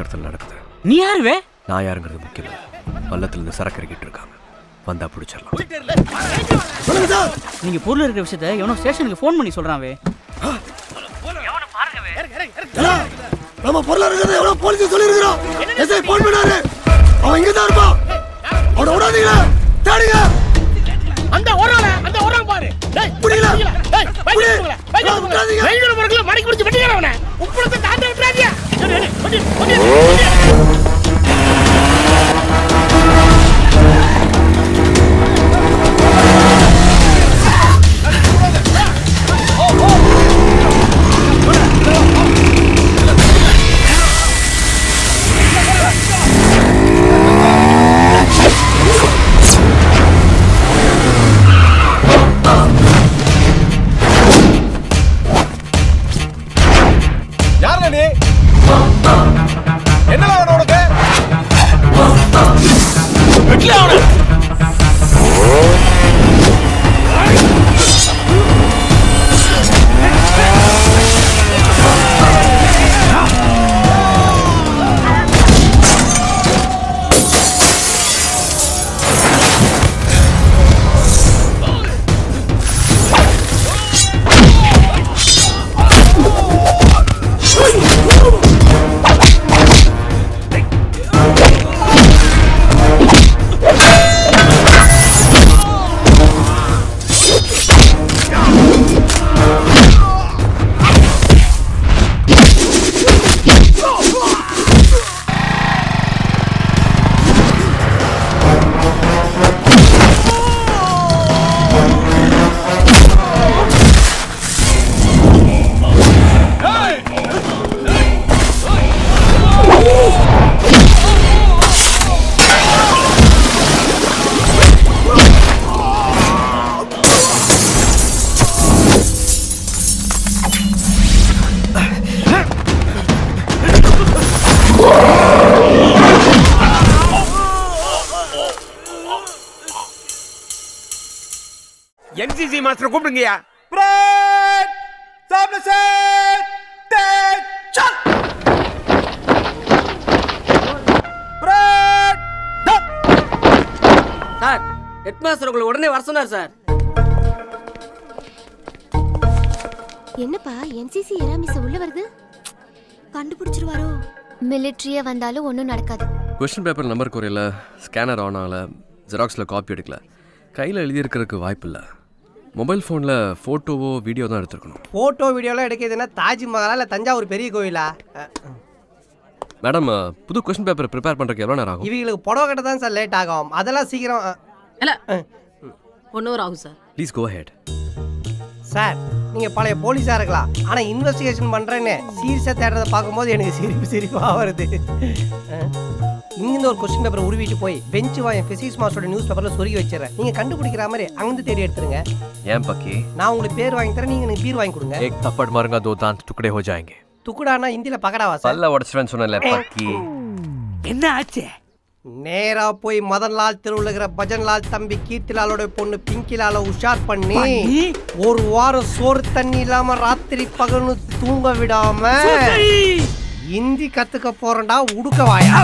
இடத்துல நடக்குது நீ யாருவே நான் யாருங்கிறது முக்கியம் இல்லை பள்ளத்துல இருந்து சரக்கு இறக்கிட்டு இருக்காங்க வந்தா பிடிச்சிடலாம் சொல்லுங்க சார் நீங்க பொருள் இருக்கிற விஷயத்த எவனோ ஸ்டேஷனுக்கு ஃபோன் பண்ணி சொல்றான் ஏடா, நம்ம பொருளா இருக்கிறத எவ்வளவு போலீஸ் சொல்லியிருக்கிறோம் எஸ்ஐ போன் பண்ணாரு அவன் இங்க தான் இருப்பான் அவனை விடாதீங்களா தேடுங்க அந்த ஓரால அந்த ஓரால பாரு டேய் புரியல. டேய் பைக் புரியல. எடுங்க பைக் நான் விட்டுறாதீங்க. எடுங்க பைக் எடுங்க மணிக்கு பிடிச்சு வெட்டிக்கிறேன் அவனை உப்புறத்தை தாண்ட விட்டுறாதீங்க சரி சரி வண்டி வண்டி யாருல நீ என்னடா வேணும் உனக்கு என்சிசி மாஸ்டர் கூப்பிடுங்கய்யா Bread! Establishing! Take shot! Bread! Sir head master உங்களை உடனே வர சொன்னார் சார் என்னப்பா என்சிசி எரா மிஸ் உள்ள வருது கண்டுபிடிச்சிருவாரோ மிலிட்ரியே வந்தாலும் ஒன்றும் நடக்காது கொஸ்டின் பேப்பர் நம்பர் குறையில ஸ்கேனர் ஆன் ஆகல ஜெராக்ஸில் காப்பி எடுக்கல கையில் எழுதியிருக்கிறதுக்கு வாய்ப்பு இல்லை மொபைல் ஃபோனில் ஃபோட்டோவோ வீடியோ தான் எடுத்துருக்கணும் போட்டோ வீடியோலாம் எடுக்கிறதுனா தாஜ்மஹாலா இல்லை தஞ்சாவூர் பெரிய கோயிலா அஹ், மேடம் புது கொஸ்டின் பேப்பர் ப்ரிப்பேர் பண்ணுறதுக்கு எவ்வளோ நேரம் ஆகும் இவங்களுக்கு புடவை கட்ட தான் சார் லேட் ஆகும் அதெல்லாம் சீக்கிரம் அஹ், இல்ல ஒன் ஹவர் ஆகும் sir please go ahead sir நீங்கள் பழைய போலீஸாக இருக்கலாம் ஆனால் இன்வெஸ்டிகேஷன் பண்ணுறேன்னு சீரியஸாக தேடுறதை பார்க்கும்போது எனக்கு சிரிப்பு சிரிப்பாக வருது அஹ், இங்கிருந்து ஒரு கொஸ்டின் பேப்பர் உருவிட்டு போய் பெஞ்சு வாயன் ஃபிசிக்ஸ் மாஸ்டரோட நியூஸ் பேப்பரில் சொருகி வச்சிடறேன் நீங்கள் கண்டுபிடிக்கிற மாதிரி அங்கிருந்து தேடி எடுத்துருங்க ஏன் பக்கி நான் உங்களுக்கு பேர் வாங்கி தரேன் நீங்கள் எனக்கு பீர் வாங்கி கொடுங்க एक थप्पड़ मारूंगा दो दांत टुकड़े हो जाएंगे துக்குடானா ஹிந்தியில் பகடாவா சார் பல்ல உடச்சிருவேன்னு சொன்னல பக்கி என்ன ஆச்சு நேரா போய் மதன்லால் திருவிழுகிற பஜன்லால் தம்பி கீர்த்திலாலோட பொண்ணு பிங்கிலால உஷார் பண்ணி ஒரு வாரம் சோறு தண்ணி இல்லாம ராத்திரி பகல்னு தூங்க விடாம ஹிந்தி கத்துக்க போறேன்டா உடுக்க வாயா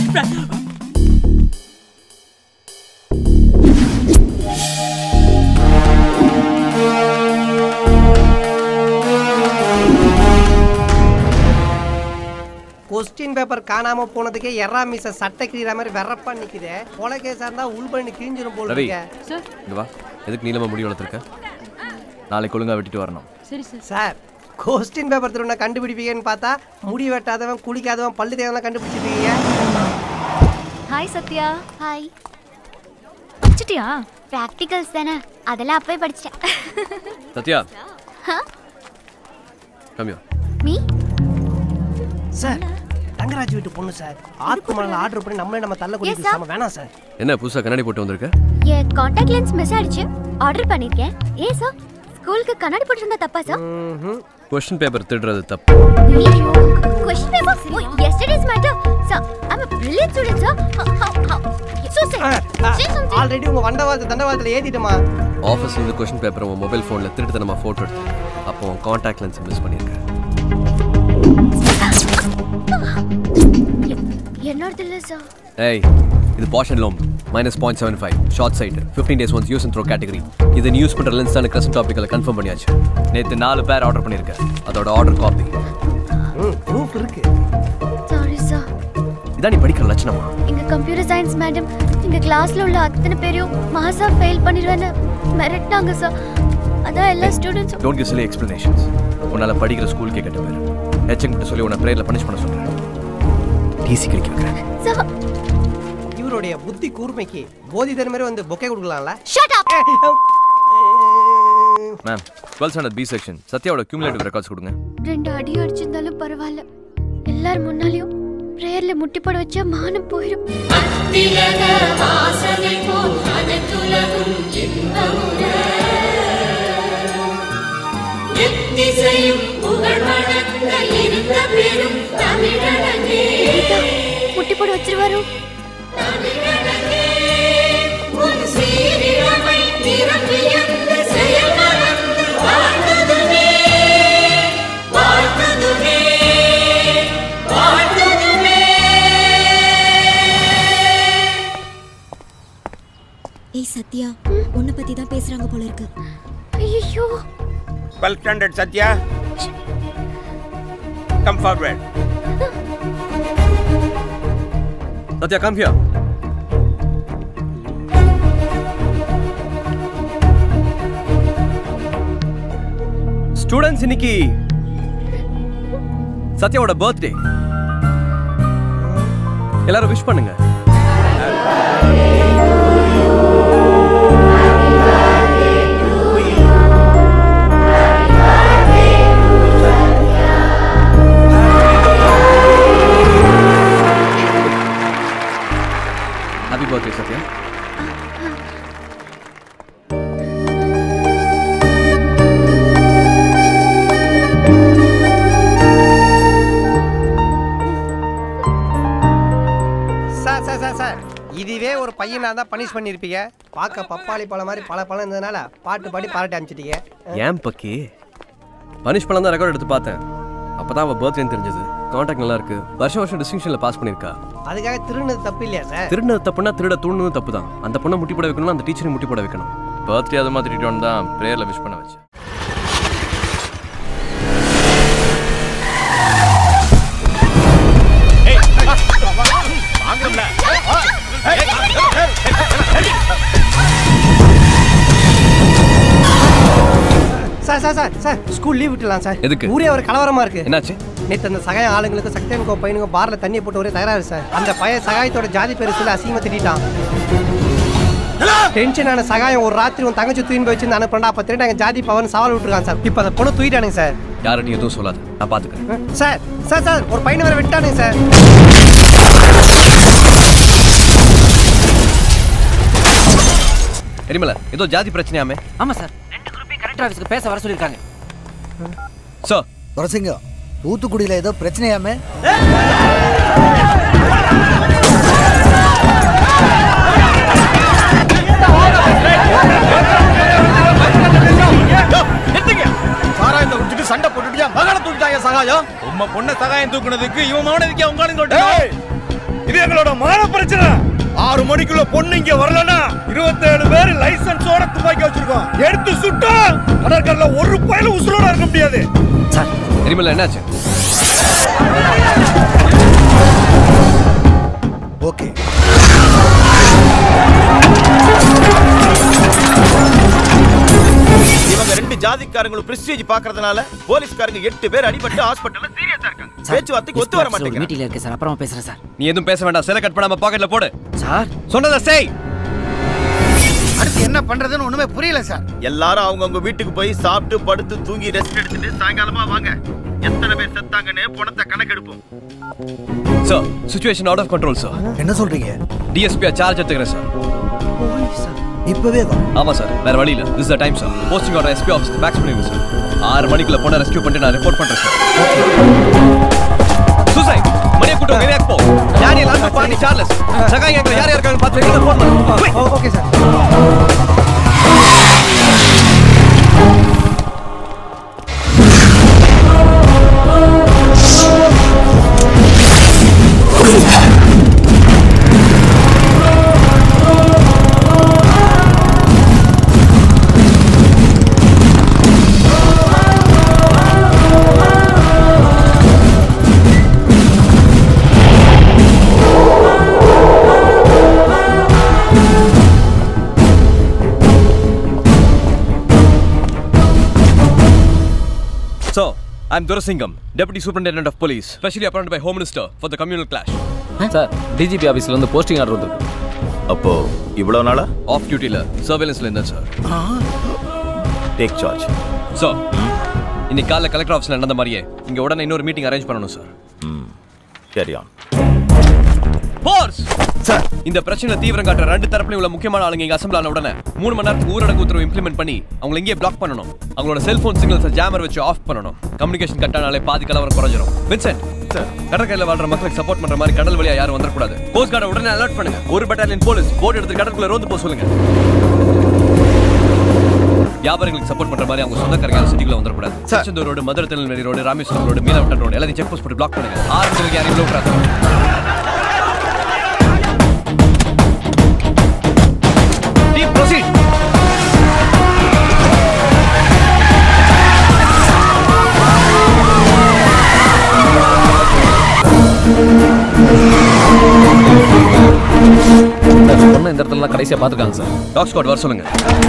கொஸ்டின் பேப்பர் காணாம போனதுக்கே எறா மீச சட்டை கிழிற மாதிரி வெறப்பா நிக்குதே கொலை கேஸா இருந்தா உள் பண்ணி கிழிஞ்சிரும் போல ரவி இருக்க இங்க வா எதுக்கு நீளமா முடி வளர்த்துருக்க நாளைக்கு ஒழுங்கா வெட்டிட்டு வரணும் சரி சார் சார் கொஸ்டின் பேப்பர் திருவண்ணா கண்டுபிடிப்பீங்கன்னு பார்த்தா முடி வெட்டாதவன் குளிக்காதவன் பல்லு தேவலாம் கண்டுபிடிச்சிருக்கீங்க ஹாய் சத்யா ஹாய் படிச்சிட்டியா ப்ராக்டிகல்ஸ் தானே அதெல்லாம் அப்பவே படிச்சிட்டேன் சத்யா கம்மியா மீ சார் தங்கராஜ் வீட்டு பொண்ணு சார் ஆத்ம மணல ஆர்டர் பண்ணி நம்மளே நம்ம தள்ள Yes, கூடிய sir. சாம வேணாம் சார் என்ன புதுசா கண்ணாடி போட்டு வந்திருக்க என் காண்டாக்ட் லென்ஸ் மிஸ் ஆயிடுச்சு ஆர்டர் பண்ணிருக்கேன் ஏன் சார் ஸ்கூலுக்கு கண்ணாடி போட்டிருந்தா தப்பா சார் கொஸ்டின் பேப்பர் திருடுறது தப்பு Question paper? Oh, yesterday's matter. Sir, I'm a brilliant student, sir. How, how, how? So, sir, say something. Already உங்க வண்டவாளத்து தண்டவாளத்துல ஏத்திட்டமா ஆஃபீஸ்ல இருந்து கொஸ்டின் பேப்பர் உன் மொபைல் ஃபோனில் திருட்டுத்தனமா ஃபோட்டோ எடுத்து அப்போ உன் காண்டாக்ட் லென்ஸ் மிஸ் பண்ணியிருக்க என்னோடது இல்ல சார் ஏய் இது பாஷன் லோம் minus point seven five short side fifteen days once use and throw category இது நீ யூஸ் பண்ணுற லென்ஸ் தான் கிரசன் டாப்பிக்கில் கன்ஃபார்ம் பண்ணியாச்சு நேற்று நாலு பேர் ஆர்டர் பண்ணியிருக்கேன் அதோட ஆர்டர் காப்பி ம் ப்ரூஃப் இருக்கு சாரி சார் இதான் நீ படிக்கிற லட்சணமா எங்க கம்ப்யூட்டர் சயின்ஸ் மேடம் எங்க கிளாஸ்ல உள்ள அத்தனை பேரையும் மாசா ஃபெயில் பண்ணிடுவேன்னு மிரட்டினாங்க சார் அதான் எல்லா ஸ்டூடெண்ட்ஸும் டோன்ட் கிவ் சிலி எக்ஸ்பிளனேஷன்ஸ் உன்னால் படிக்கிற ஸ்கூலுக்கே கெட்ட பேர் ஹெச்எம் கிட்ட சொல்லி உன்னை ப்ரேயரில் பனிஷ் பண்ண சொல்கிறேன் டிசி கிடைக்க வைக்கிறேன் சார் இவருடைய புத்தி கூர்மைக்கு போதி தர மாதிரி வந்து பொக்கே கொடுக்கலாம்ல shut up ma'am twelve standard B section சத்யாவோட கியூமுலேட்டிவ் ரெக்கார்ட்ஸ் கொடுங்க ரெண்டு அடி அடிச்சிருந்தாலும் பரவாயில்ல எல்லார் முன்னாலையும் பிரேயர்ல முட்டி போட வச்சா மானம் போயிடும் கீதா, முட்டி போட வச்சிருவாரு ஏய் சத்யா உன்னை பத்தி தான் பேசுறாங்க போல இருக்கு ஐயோ twelfth standard Sathya come forward Sathya come here students இன்னைக்கு சத்யாவோட பர்த்டே எல்லாரும் விஷ் பண்ணுங்க happy birthday Sathya sir sir sir sir இதுவே ஒரு பையனா தான் பனிஷ் பண்ணியிருப்பீங்க பார்க்க பப்பாளி பழம் மாதிரி பல பழம் இருந்ததுனால பாட்டு பாடி பாராட்டி அனுப்பிச்சிட்டீங்க ஏன் பக்கி பனிஷ் பண்ணலாம் தான் ரெக்கார்ட் எடுத்து பார்த்தேன் அப்பதான் அவள் பர்த்டேன்னு தெரிஞ்சது காண்டாக்ட் நல்லா இருக்கு வருஷம் வருஷம் டிஸ்டிங்ஷனில் பாஸ் பண்ணியிருக்கா அதுக்காக திருநது தப்பு இல்லையா சார் திருடினது தப்புனா திருட தூண்டுனது தப்பு தான் அந்த பொண்ணை முட்டி போட வைக்கணும் அந்த டீச்சரையும் முட்டி போட வைக்கணும் பர்த்டே அது மாதிரி திட்டிட்டு தான் ப்ரேயரில் விஷ் பண்ண வச்சேன் sir sir sir sir school leave விட்டுலாம் சார் எதுக்கு? ஊரே ஒரு கலவரமா இருக்கு என்னாச்சு நேற்று அந்த சகாய ஆளுங்களுக்கு சக்தியனுக்கோ பையனுக்கோ பார்ல தண்ணியை போட்டு ஒரே தகராறு சார் அந்த பையன் சகாயத்தோட ஜாதி பேரு சொல்லி அசிங்கமா திட்டான் டென்ஷனான சகாயம் ஒரு ராத்திரி உன் தங்கச்சி தூயின் போய் வச்சு அனுப்புறா அப்ப திருட்டு எங்க ஜாதி பவன் சவால் விட்டுருக்கான் சார் இப்போ அந்த பொண்ணு தூக்கிட்டானுங்க சார் யார்கிட்டையும் எதுவும் சொல்லாது நான் பார்த்துக்கிறேன் சார் சார் சார் ஒரு பையனை வேற விட்டானுங்க சார் எரிமல ஏதோ ஜாதி பிரச்சனையாமே ஆமா சார் ரெண்டு குரூப்பையும் கலெக்டர் ஆஃபீஸ்க்கு பேச வர சொல்லியிருக்காங்க சார் துரசிங்கம் தூத்துக்குடியில ஏதோ பிரச்சனையாமே சாராயத்தை குடிச்சிட்டு சண்டை போட்டுட்டியா மகளை தூக்கிட்டாங்க சகாயம் உம்ம பொண்ண சகாயம் தூக்குனதுக்கு இவன் மகனதுக்கு அவங்க ஆளுங்க இது எங்களோட மான பிரச்சனை ஆறு மணிக்குள்ள பொண்ணு இங்க வரலனா இருபத்தேழு பேர் லைசன்ஸோட துப்பாக்கி வச்சிருக்கோம் எடுத்து சுட்டா கடற்கரையில ஒரு பயல உசுரோட இருக்க முடியாது சார் எரிமல என்னாச்சு ஓகே இவங்க ரெண்டு ஜாதிக்காரங்களும் பிரஸ்டீஜ் பாக்குறதுனால போலீஸ்காரங்க எட்டு பேர் அடிபட்டு ஹாஸ்பிட்டல்ல சீரியஸா இருக்காங்க பேச்சுவார்த்தைக்கு ஒத்து வர மாட்டேங்க மீட்டிங்ல இருக்கு சார் அப்புறமா பேசுறேன் சார் நீ எதுவும் பேச வேண்டாம் சிலை கட் பண்ணாம பாக்கெட்ல போடு சார் சொன்னதை செய் அடுத்து என்ன பண்றதுன்னு ஒண்ணுமே புரியல சார் எல்லாரும் அவங்கவங்க வீட்டுக்கு போய் சாப்பிட்டு படுத்து தூங்கி ரெஸ்ட் எடுத்துட்டு சாயங்காலமா வாங்க எத்தனை பேர் செத்தாங்கன்னு பணத்தை கணக்கெடுப்போம் sir situation out of control sir என்ன சொல்றீங்க டிஎஸ்பியா சார்ஜ் எடுத்துக்கிறேன் சார் இப்பவே வா ஆமா சார் வேற வழி இல்ல this the time sir posting order SP ஆஃபீஸ்க்கு மேக்ஸ் பண்ணிடுங்க சார் ஆறு மணிக்குள்ள பொண்ணை ரெஸ்கியூ பண்ணிட்டு நான் ரிப்போர்ட் பண்றேன் சார் சூசைட் மணியை கூட்டம் ஏரியாக்கு போ யார் எல்லாரும் பாண்டி சார்லஸ் சகாய் எங்க யார் யாருக்காங்க பார்த்து ஃபோன் பண்ணு okay sir So, I'm Durasingam, Deputy Superintendent of Police, specially appointed by Home Minister for the communal clash. Sir DGP ஆஃபீஸ்ல இருந்து போஸ்டிங் ஆர்டர் வந்திருக்கு அப்போ இவ்வளவு நாளா ஆஃப் டியூட்டியில் சர்வேலன்ஸில் இருந்தேன் சார் டேக் சார்ஜ் ஸோ இன்னைக்கு காலைல கலெக்டர் ஆஃபீஸில் நடந்த மாதிரியே இங்கே உடனே இன்னொரு மீட்டிங் அரேஞ்ச் பண்ணணும் sir carry on force sir இந்த பிரச்சனை தீவிரம் காட்டுற ரெண்டு தரப்புலையும் உள்ள முக்கியமான ஆளுங்க இங்க அசம்பிள் ஆன உடனே மூணு மணி நேரத்துக்கு ஊரடங்கு உத்தரவு இம்ப்ளிமெண்ட் பண்ணி அவங்களை இங்கேயே பிளாக் பண்ணணும் அவங்களோட செல்போன் சிக்னல்ஸை ஜாமர் வச்சு ஆஃப் பண்ணணும் கம்யூனிகேஷன் கட்டானாலே பாதி கலவரம் குறைஞ்சிரும் வின்சென்ட் கடற்கரையில் வாழ்ற மக்களுக்கு சப்போர்ட் பண்ற மாதிரி கடல் வழியா யாரும் வந்துடக்கூடாது கோஸ்ட் கார்டை உடனே அலர்ட் பண்ணுங்க ஒரு பட்டாலியன் போலீஸ் போட் எடுத்து கடற்குள்ள ரோந்து போக சொல்லுங்க வியாபாரிகளுக்கு சப்போர்ட் பண்ற மாதிரி அவங்க சொந்தக்காரங்க யாரும் சிட்டிக்குள்ள வந்துடக்கூடாது Tiruchendur road Madurai Tirunelveli road Rameswaram road மீனவட்டன் ரோடு எல்லாத்தையும் செக் போஸ்ட் போட்டு பிளாக் பண்ணுங்க ஆறு மணிக்கு யாரையும் உள்ள விட்டுறாங்க Team, proceed. பொண்ணு இந்த இடத்துல கடைசியா பாத்துருக்காங்க சார் டாக் ஸ்குவாட் வர சொல்லுங்க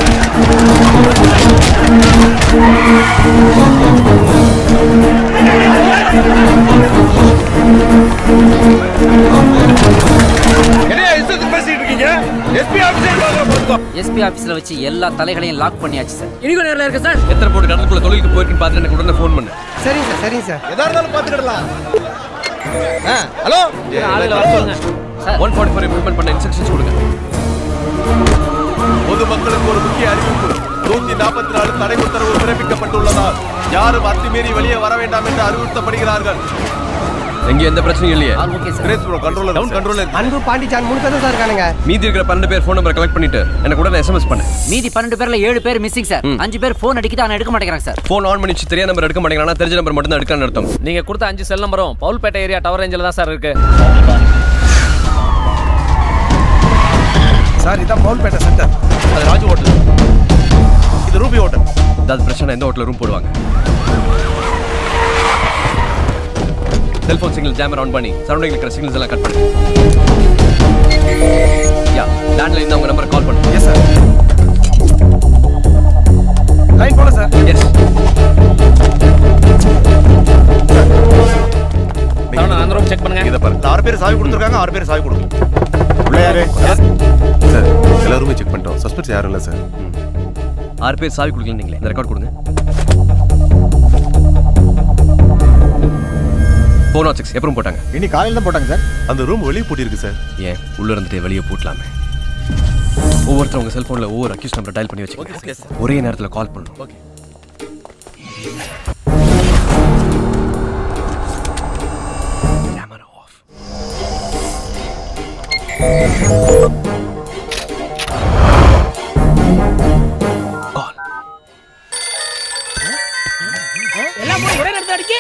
என்ன இஷ்டத்துக்கு பேசிட்டு இருக்கீங்க எஸ்பி ஆபீசர் வாங்க போதும் எஸ்பி ஆபீஸ்ல வச்சு எல்லா தலைகளையும் லாக் பண்ணியாச்சு சார் இன்னைக்கு நேரில் இருக்கு சார் எத்தனை போட்டு கடலுக்குள்ள தொழிலுக்கு போயிருக்குன்னு பார்த்துட்டு எனக்கு உடனே ஃபோன் பண்ணு சரிங்க சார் சரிங்க சார் எதா இருந்தாலும் பாத்துக்கிடலாம் ஹலோ ஆளுகளை வர சொல்லுங்க sir one forty four implement பண்ண இன்ஸ்ட்ரக்ஷன்ஸ் கொடுங்க பொதுமக்களுக்கு ஒரு முக்கிய அறிவிப்பு நூத்தி நாற்பத்தி நாலு தடை உத்தரவு பிறப்பிக்கப்பட்டுள்ளதால் யாரும் அத்துமீறி வெளியே வர வேண்டாம் என்று அறிவுறுத்தப்படுகிறார்கள் எங்க எந்த பிரச்சனையும் இல்லையே ஆல் ஓகே சார் கிரேஸ் ப்ரோ கண்ட்ரோலர் டவுன் கண்ட்ரோலர் அன்பு பாண்டிச்சான் மூணு பேர் தான் சார் இருக்கானுங்க மீதி இருக்கிற பன்னெண்டு பேர் ஃபோன் நம்பர் கலெக்ட் பண்ணிட்டு எனக்கு உடனே எஸ்எம்எஸ் பண்ணு மீதி பன்னெண்டு பேர்ல ஏழு பேர் மிஸ்ஸிங் சார் அஞ்சு பேர் ஃபோன் அடிக்கிட்டு ஆனா எடுக்க மாட்டேங்கிறாங்க சார் ஃபோன் ஆன் பண்ணிச்சு தெரியாத நம்பர் எடுக்க மாட்டேங்கிறானா தெரிஞ்ச நம்பர் மட்டும் தான் எடுக்கலாம்னு அர்த்தம் நீங்க கொடுத்த அஞ்சு செல் நம்பரும் பவுல்பேட்டை ஏரியா டவர் ரேஞ்சில் தான் சார் இருக்கு சார் இதான் பவுல்பேட்டை சென்டர் அது ராஜு ஹோட்டல் இது ரூபி ஹோட்டல் ஏதாவது பிரச்சனை எந்த ஹோட்டலில் ரூம் போடுவாங்க செல்போன் சிக்னல் ஜாமர் ஆன் பண்ணி சரௌண்டிங் இருக்கிற சிக்னல்ஸ் எல்லாம் கட் பண்ணு யா லேண்ட்லைன் தான் உங்க நம்பர் கால் பண்ணு எஸ் சார் லைன் போல சார் எஸ் அந்த ரூம் செக் பண்ணுங்க இதை பாருங்க ஆறு பேர் சாவி கொடுத்துருக்காங்க ஆறு பேர் சாவி கொடுக்கணும் உள்ள யாரு சார் எல்லாருமே செக் பண்ணிட்டோம் சஸ்பெக்ட்ஸ் யாரும் இல்லை சார் ஆறு பேர் சாவி கொடுக்கல நீங்களே இந்த ரெக்கார்ட் கொடுங்க ஃபோர் நாட் சிக்ஸ் எப்பறம் போட்டாங்க இன்னி காலையில் தான் போட்டாங்க சார் அந்த ரூம் வெளியே பூட்டியிருக்கு சார் ஏன் உள்ள இருந்துட்டு வெளியே பூட்டலாமே ஒவ்வொருத்தர் உங்க செல்போன்ல ஒவ்வொரு அக்யூஸ் நம்பர் டயல் பண்ணி வச்சுக்கோங்க ஒரே நேரத்துல கால் பண்ணணும் ஓகே கேமரா ஆஃப் கால் எல்லாம் போய் ஒரே நேரத்தில் அடிக்க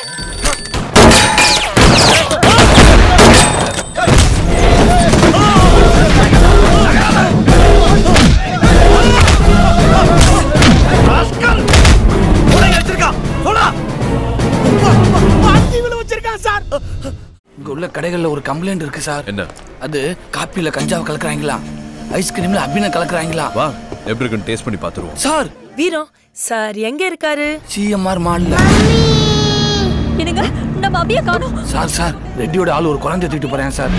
வச்சிருக்கான் சார் இங்க உள்ள கடைகள்ல ஒரு கம்ப்ளைண்ட் இருக்கு சார் என்ன அது காப்பில கஞ்சாவை கலக்குறாங்களா ஐஸ்கிரீம்ல அபின கலக்குறாங்களா வா எப்படி இருக்குன்னு டேஸ்ட் பண்ணி பார்த்துருவோம் சார் வீரம் சார் எங்க இருக்காரு சிஎம்ஆர் மால்ல என்னங்க நம்ம அபிய காணோம் சார் சார் ரெட்டியோட ஆள் ஒரு குழந்தை தூக்கிட்டு போறேன் சார்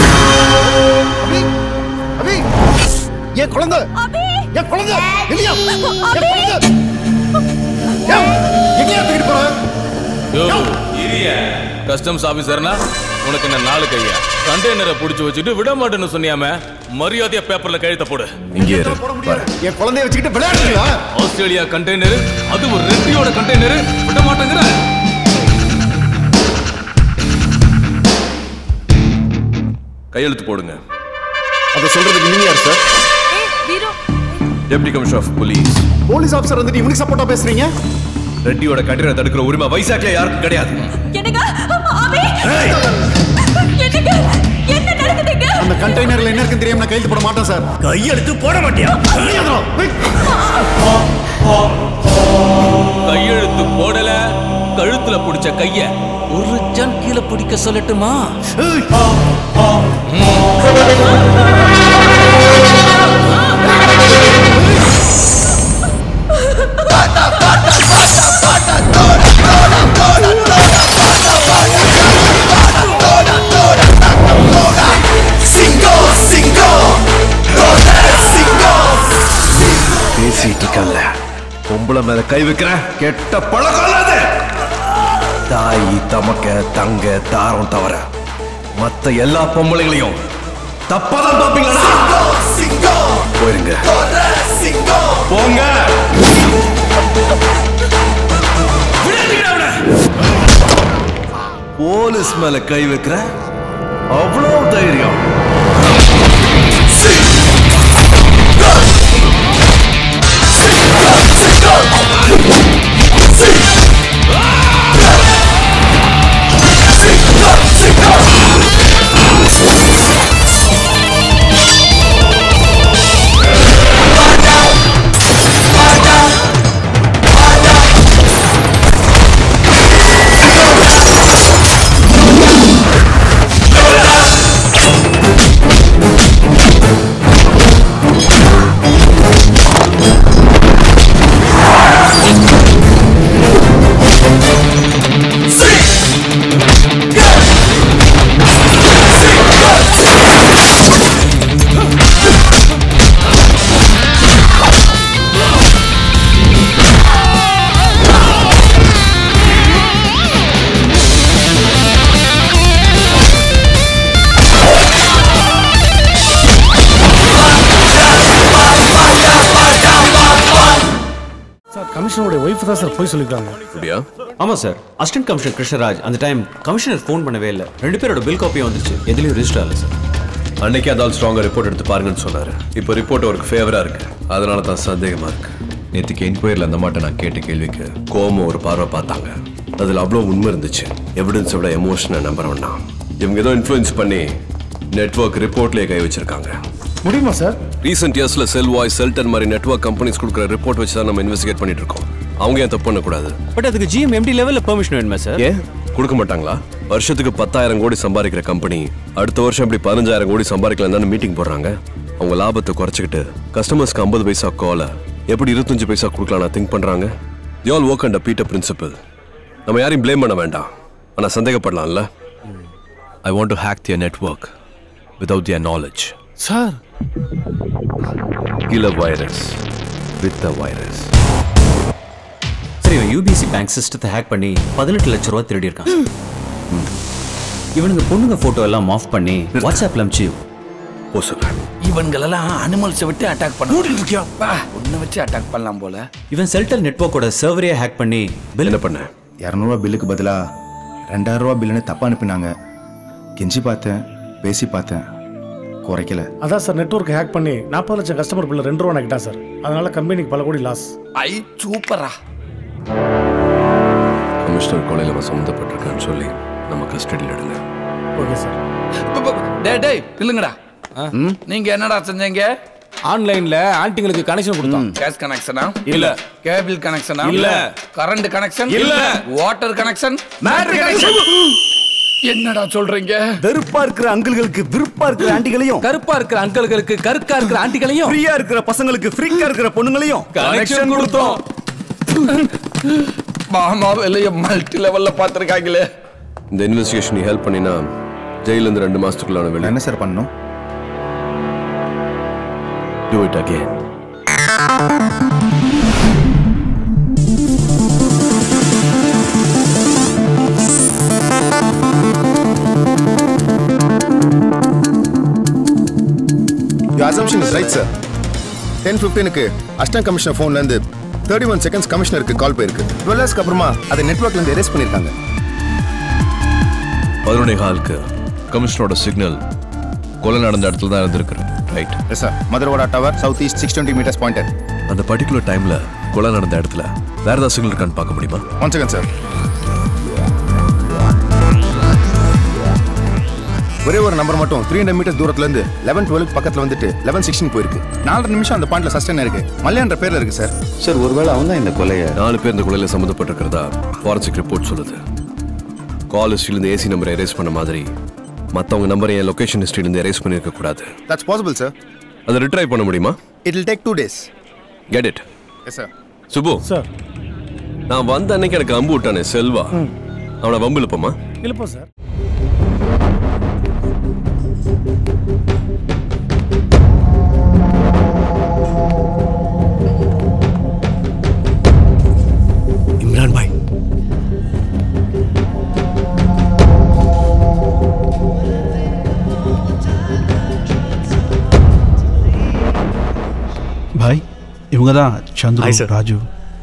அபி என் குழந்தை என் குழந்தை இல்லையா என் குழந்தை ஏன், எங்கேயா தூக்கிட்டு போற கஸ்டம்ஸ் ஆபீசர்னா உனக்கு என்ன நாலு கையா கண்டெய்னரை புடிச்சு வச்சுட்டு விட மாட்டேன்னு சொன்னியாம மரியாதையா பேப்பர்ல கழுத்த போடு இங்கே இரு என் குழந்தைய வச்சுக்கிட்டு விளையாடுறீங்களா ஆஸ்திரேலியா கண்டெய்னர் அது ஒரு ரெட்டியோட கண்டெய்னர் விட மாட்டேங்கிற கையெழுத்து போடுங்க அதை சொல்றதுக்கு நீங்க யார் sir Veeram deputy commissioner of police police officer வந்துட்டு இவனுக்கு சப்போர்ட்டா பேசுறீங்க ரெட்டியோட கட்டிட தடுக்கிற உரிமை வைசாக்ல யாருக்கும் கிடையாது என்னங்க அபி என்னங்க என்ன நடக்குதுங்க அந்த கண்டெய்னர்ல என்ன இருக்குன்னு தெரியாம நான் கையெழுத்து போட மாட்டேன் சார் கையெழுத்து போட மாட்டியா கையெழுத்து போடல கழுத்துல புடிச்ச கைய ஒரு ஜன் கீழே பிடிக்க சொல்லட்டுமா பாட்டா இல்ல பொம்பளை மேல கை வைக்கிற கெட்ட பழக்கம் இல்ல அது. தாய் தமக்க தங்க தாரம் தவிர மத்த எல்லா பொம்பளைகளையும் தப்பாதான் பாப்பீங்களா போயிருங்க போங்க போலீஸ் மேல கை வைக்கிற அவ்வளோ தைரியம் சார் கமிஷனருடைய ஒய்ஃப் தான் சார் போய் சொல்லிருக்காங்க அப்படியா ஆமா சார் அசிஸ்டன்ட் கமிஷனர் கிருஷ்ணராஜ் அந்த டைம் கமிஷனர் ஃபோன் பண்ணவே இல்லை ரெண்டு பேரோட பில் காப்பியும் வந்துச்சு எதுலயும் ரெஜிஸ்டர் ஆகல சார் அன்னைக்கு அந்த ஆள் ஸ்ட்ராங்கா ரிப்போர்ட் எடுத்து பாருங்கன்னு சொன்னாரு இப்போ ரிப்போர்ட் அவருக்கு ஃபேவரா இருக்கு அதனால தான் சந்தேகமா இருக்கு நேற்றுக்கு என்கொயரியில் அந்த மாட்டை நான் கேட்ட கேள்விக்கு கோமம் ஒரு பார்வை பார்த்தாங்க அதில் அவ்வளோ உண்மை இருந்துச்சு எவிடன்ஸை விட எமோஷனை நம்பர் வேண்டாம் இவங்க ஏதோ இன்ஃப்ளூயன்ஸ் பண்ணி நெட்வொர்க் ரிப்போர்ட்லேயே கை வச்சிருக்காங்க முடியுமா சார் ரீசெண்ட் இயர்ஸ்ல செல் வாய்ஸ் செல்டன் மாதிரி நெட்வொர்க் கம்பெனிஸ் கொடுக்குற ரிப்போர்ட் வச்சு தான் நம்ம இன்வெஸ்டிகேட் பண்ணிட்டு இருக்கோம் அவங்க ஏன் தப்பு பண்ணக்கூடாது பட் அதுக்கு ஜிஎம் எம்டி லெவல்ல பெர்மிஷன் வேணுமா சார் ஏன் கொடுக்க மாட்டாங்களா வருஷத்துக்கு பத்தாயிரம் கோடி சம்பாதிக்கிற கம்பெனி அடுத்த வருஷம் இப்படி பதினஞ்சாயிரம் கோடி சம்பாதிக்கலாம் தானே மீட்டிங் போடுறாங்க அவங்க லாபத்தை குறைச்சிக்கிட்டு கஸ்டமர்ஸ்க்கு ஐம்பது பைசா கோலை எப்படி இருபத்தஞ்சு பைசா கொடுக்கலாம் திங்க் பண்றாங்க the all work and Peter principal நம்ம யாரையும் ப்ளேம் பண்ண வேண்டாம் ஆனா சந்தேகப்படலாம்ல I want to hack their network without their knowledge sir kill virus with a virus சரி இவன் யூபிசி பேங்க் சிஸ்டத்தை ஹேக் பண்ணி பதினெட்டு லட்ச ரூபா திருடி இருக்கான் இவனுங்க பொண்ணுங்க போட்டோ எல்லாம் ஆஃப் பண்ணி வாட்ஸ்அப்ல அனுப்பிச்சு ஓ சொல்றேன் இவன்களெல்லாம் அனிமல்ஸை விட்டு அட்டாக் பண்ண இருக்கியா ஒன்னு வச்சு அட்டாக் பண்ணலாம் போல இவன் செல்டல் நெட்வொர்க்கோட சர்வரே ஹேக் பண்ணி பில் என்ன பண்ண இரநூறுவா பில்லுக்கு பதிலா ரெண்டாயிரம் ரூபா பில்லுன்னு தப்பா அனுப்பினாங்க கெஞ்சி பார்த்தேன் பேசி பார்த்தேன் குறைக்கல அதான் சார் நெட்வொர்க் ஹேக் பண்ணி நாற்பது லட்சம் கஸ்டமர் பில்ல ரெண்டு ரூபா நக்கிட்டா சார் அதனால கம்பெனிக்கு பல கோடி லாஸ் ஐ சூப்பரா கமிஷனர் கொலையில் அவன் சம்மந்தப்பட்டிருக்கான்னு சொல்லி நம்ம கஸ்டடியில் எடுங்க ஓகே சார் டேய் டேய் இல்லங்கடா நீங்க என்னடா செஞ்சீங்க ஆன்லைன்ல ஆன்ட்டிங்களுக்கு கனெக்ஷன் கொடுத்தோம் கேஸ் கனெக்ஷனா இல்ல. கேபிள் கனெக்ஷனா இல்ல. கரண்ட் கனெக்ஷன் இல்ல. வாட்டர் கனெக்ஷன் மேட்ரு கனெக்ஷன் என்னடா சொல்றீங்க வெறுப்பா இருக்கிற அங்கிள்களுக்கு விருப்பா இருக்கிற ஆண்டிகளையும் கருப்பா இருக்கிற அங்கிள்களுக்கு கருக்கா இருக்கிற ஆண்டிகளையும் ஃப்ரீயா இருக்கிற பசங்களுக்கு ஃப்ரீக்கா இருக்கிற பொண்ணுங்களையும் கனெக்ஷன் கொடுத்தோம் மாமா வெளிய மல்டி லெவல்ல பாத்துருக்காங்களே இந்த இன்வெஸ்டிகேஷன் நீ ஹெல்ப் பண்ணினா ஜெயில இருந்து ரெண்டு மாசத்துக்குள்ளான வெளியே என்ன சார் பண்ணணும் do it again Your assumption is right, sir. Ten ஃபிஃப்டீனுக்கு அஸ்டன் கமிஷனர் ஃபோன்லேருந்து தேர்ட்டி ஒன் செகண்ட்ஸ் கமிஷனருக்கு கால் போயிருக்கு டுவெல் ஹவர்ஸ்க்கு அப்புறமா அதை நெட்ஒர்க்லேருந்து எரேஸ் பண்ணியிருக்காங்க பதினொன்னே காலுக்கு கமிஷனரோட சிக்னல் கொலை நடந்த இடத்துல தான் இருந்திருக்கிறேன் right yes sir Madhurawada tower south east six twenty metres pointed அந்த பர்டிகுலர் டைம்ல கொலை நடந்த இடத்துல வேற ஏதாவது சிக்னல் இருக்கான்னு பார்க்க முடியுமா ஒன் செகண்ட் சார் ஒரே ஒரு நம்பர் மட்டும் த்ரீ ஹண்ட்ரட் மீட்டர் தூரத்துலேருந்து லெவன் டுவெல் பக்கத்தில் வந்துட்டு லெவன் சிக்ஸ்டின் போயிருக்கு நாலரை நிமிஷம் அந்த பாயிண்ட்ல சஸ்டைன் இருக்கு மல்லையான்ற பேர்ல இருக்கு சார் சார் ஒருவேளை அவன் தான் இந்த கொலையை நாலு பேர் இந்த கொலையில சம்மந்தப்பட்டிருக்கிறதா ஃபாரன்சிக் ரிப்போர்ட் சொல்லுது கால் ஹிஸ்ட்ரியிலேருந்து ஏசி நம்பரை எரேஸ் பண்ண மாதிரி மற்றவங்க நம்பரை என் லொகேஷன் ஹிஸ்ட்ரியிலேருந்து எரேஸ் பண்ணியிருக்க கூடாது தட்ஸ் பாசிபிள் சார் அதை ரிட்ரை பண்ண முடியுமா it will take two days get it yes sir Subu sir நான் வந்த அன்னைக்கு எனக்கு அம்பு விட்டானே செல்வா அவனை வம்பு இழுப்போமா இல்லப்பா சார் இவங்க தான் சந்துரு Hi, sir. ராஜு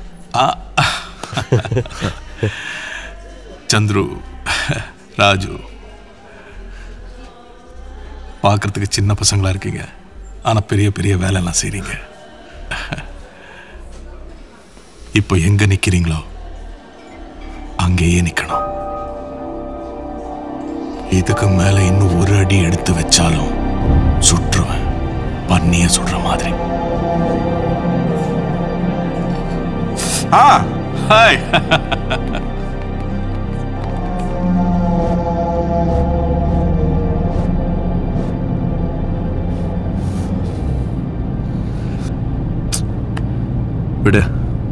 சந்துரு ராஜு பார்க்கறதுக்கு சின்ன பசங்களா இருக்கீங்க ஆனா பெரிய பெரிய வேலையெல்லாம் செய்றீங்க இப்போ எங்க நிக்கிறீங்களோ அங்கேயே நிக்கணும் இதுக்கு மேல இன்னும் ஒரு அடி எடுத்து வச்சாலும் சுற்றுவேன் பண்ணிய சுடுற மாதிரி ஆ ஹாய் விடு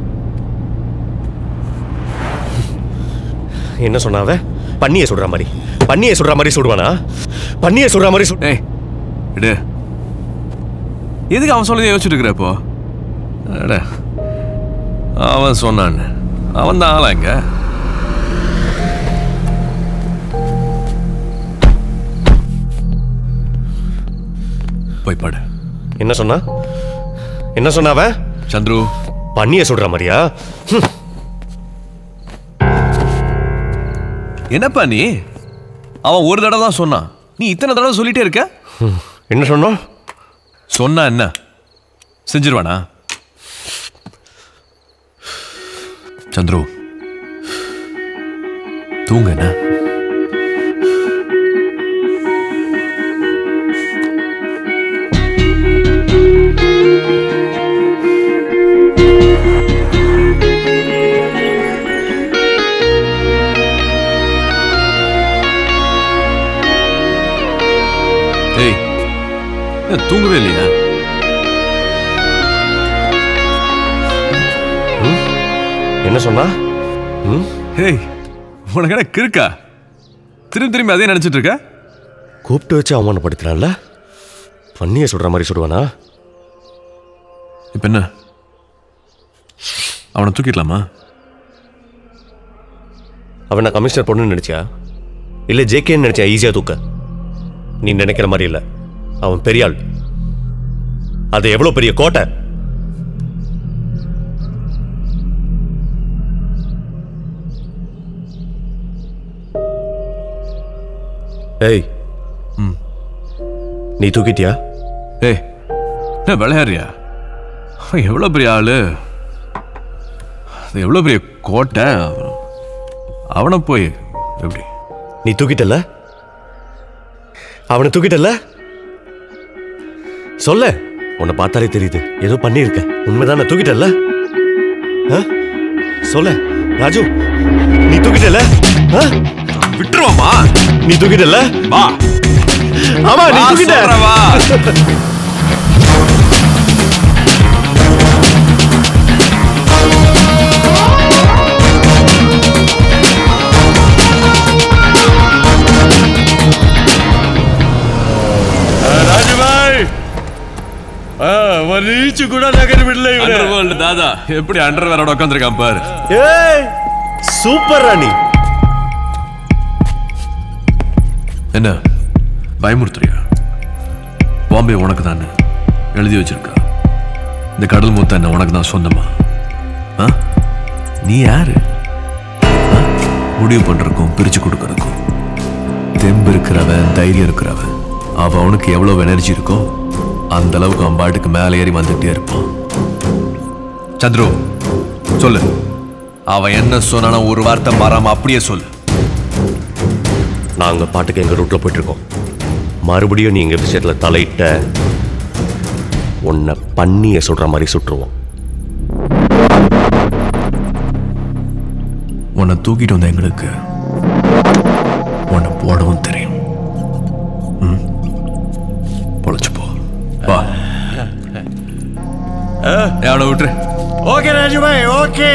என்ன சொன்னாவ பண்ணிய சுடுற மாதிரி பண்ணிய சுடுற மாதிரி சுடுவானா பண்ணிய சுடுற மாதிரி சுடு ஏய் விடு எதுக்கு அவன் சொல்லி யோசிச்சுட்டு இருக்கிற இப்போ அட, அவன் சொன்னான் அவன் தான் ஆளா இங்க போய் படு என்ன சொன்னா என்ன சொன்னாவ சந்துரு பண்ணிய சுடுற மாதிரியா ஹம். என்னப்பா நீ அவன் ஒரு தடவை தான் சொன்னான் நீ இத்தனை தடவை சொல்லிட்டே இருக்க என்ன சொன்னோம் சொன்னா என்ன செஞ்சிருவானா சந்துரு தூங்க என்ன ஏய் என்ன தூங்கவே இல்லையா என்ன சொன்னா ம்? ஏய் உனக்கு என்ன கிறுக்கா திரும்பி திரும்பி அதே நினைச்சிட்டு இருக்க கூப்பிட்டு வச்சு அவமானப்படுத்துறான்ல பண்ணிய சுடுற மாதிரி சுடுவானா இப்ப என்ன அவனை தூக்கிடலாமா அவன் நான் கமிஷனர் பொண்ணுன்னு நினைச்சியா இல்ல ஜேகேன்னு நினைச்சியா ஈஸியா தூக்க நீ நினைக்கிற மாதிரி இல்ல அவன் பெரிய ஆள் அது எவ்வளவு பெரிய கோட்டை ஏய் ம். நீ தூக்கிட்டியா ஏய் என்ன விளையாடுறியா அவன் எவ்வளோ பெரிய ஆளு அது எவ்வளோ பெரிய கோட்டை அவன்- அவனை போய் எப்படி நீ தூக்கிட்டல அவனை தூக்கிட்டல சொல்ல உன்னை பார்த்தாலே தெரியுது ஏதோ பண்ணியிருக்க உண்மைதான் நான் தூக்கிட்டல ஆ? சொல்ல ராஜு நீ தூக்கிட்டல ஆ? விட்டுருவாமா நீ தூக்கிட்டல வா ஆமா நீ வா, தூக்கிட்ட சொல்றேன், வா. ராஜுபாய் ஒரு ஈச்சு கூட நகர் விடல அண்டர் வேர்ல்டு தாதா எப்படி அண்டர் வேரோட உட்காந்துருக்கான் பாரு ஏய் சூப்பர் ராணி என்ன பயமுறுத்துறியா பாம்பே உனக்கு தானே எழுதி வச்சிருக்கா இந்த கடல் மூத்த என்ன உனக்கு தான் சொந்தமா ஆ? நீ யாரு ஆ? முடிவு பண்றதுக்கும் பிரிச்சு கொடுக்கறதுக்கும் தெம்பு இருக்கிறவன் தைரியம் இருக்கிறவன் அவ அவனுக்கு எவ்வளவு எனர்ஜி இருக்கோ அந்த அளவுக்கு அவன் பாட்டுக்கு மேலே ஏறி வந்துட்டே இருப்பான் சந்துரு சொல்லு அவன் என்ன சொன்னானோ ஒரு வார்த்தை மாறாம அப்படியே சொல்லு நாங்க பாட்டுக்கு எங்க ரூட்ல போயிட்டு இருக்கோம் மறுபடியும் நீ எங்க விஷயத்துல தலையிட்ட உன்னை பண்ணிய சுடுற மாதிரி சுட்டுருவோம் உன்னை தூக்கிட்டு வந்த எங்களுக்கு உன்னை போடவும் தெரியும் ம் பொழைச்சு போ வா அவனை விட்டுரு ஓகே ராஜுபாய் ஓகே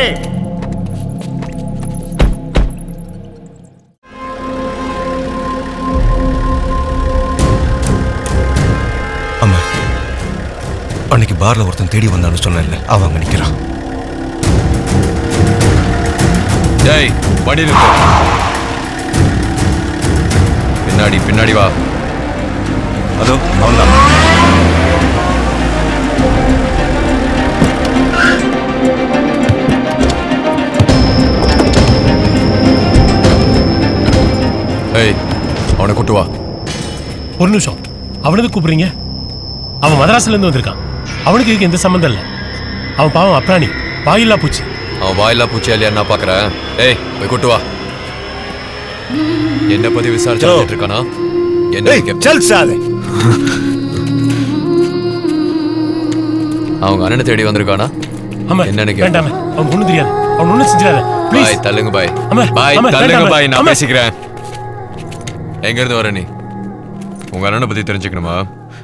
அம்மா அன்னைக்கு பார்ல ஒருத்தன் தேடி வந்தான்னு சொன்னேன்ல அவன் அங்க நிக்கிறான் டேய் வண்டி நிறுத்து பின்னாடி பின்னாடி வா அதோ அவன்தான் கூட்டு வா ஒரு நிமிஷம் அவனுக்கு கூப்பிடுறீங்க அவன் மதராஸ்ல இருந்து வந்திருக்கான் அவனுக்கு இதுக்கு எந்த சம்மந்தம் இல்லை அவன் பாவம் அப்ராணி வாயில்லா பூச்சி அவன் வாயிலா பூச்சி இல்லையா என்ன பாக்குறேன் ஏய் போய் கூட்டு வா என்ன பத்தி விசாரிச்சு இருக்கானா என்ன செல் சாலே அவங்க அண்ணனை தேடி வந்திருக்கானா ஆமா என்னன்னு வேண்டாமே அவன் ஒண்ணும் தெரியாது அவன் ஒண்ணும் செஞ்சிடாத ப்ளீஸ் பாய் தள்ளுங்க பாய் அம்மா, பாய் அம்மா, தள்ளுங்க வேண்டாம், பாய் நான் அம்மா. பேசிக்கிறேன் எங்க இருந்து வர நீ உங்க அண்ணனை பத்தி தெரிஞ்சுக்கணுமா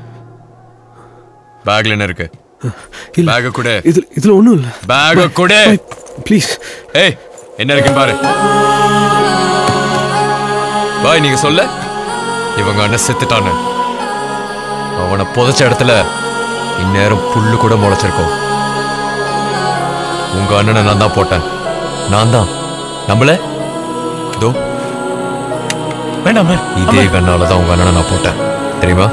பேக்ல என்ன இருக்கு பேக கூட இதுல இதுல ஒண்ணும் இல்ல பேக கூட ப்ளீஸ் ஏய் என்ன இருக்குன்னு பாரு பாய் நீங்க சொல்ல இவங்க அண்ணன் செத்துட்டான்னு அவனை புதைச்ச இடத்துல இந்நேரம் புல்லு கூட முளைச்சிருக்கும் உங்க அண்ணனை நான் தான் போட்டேன் நான் தான் நம்மள இதோ வேண்டாமே இதே கண்ணால தான் உங்க அண்ணனை நான் போட்டேன் தெரியுமா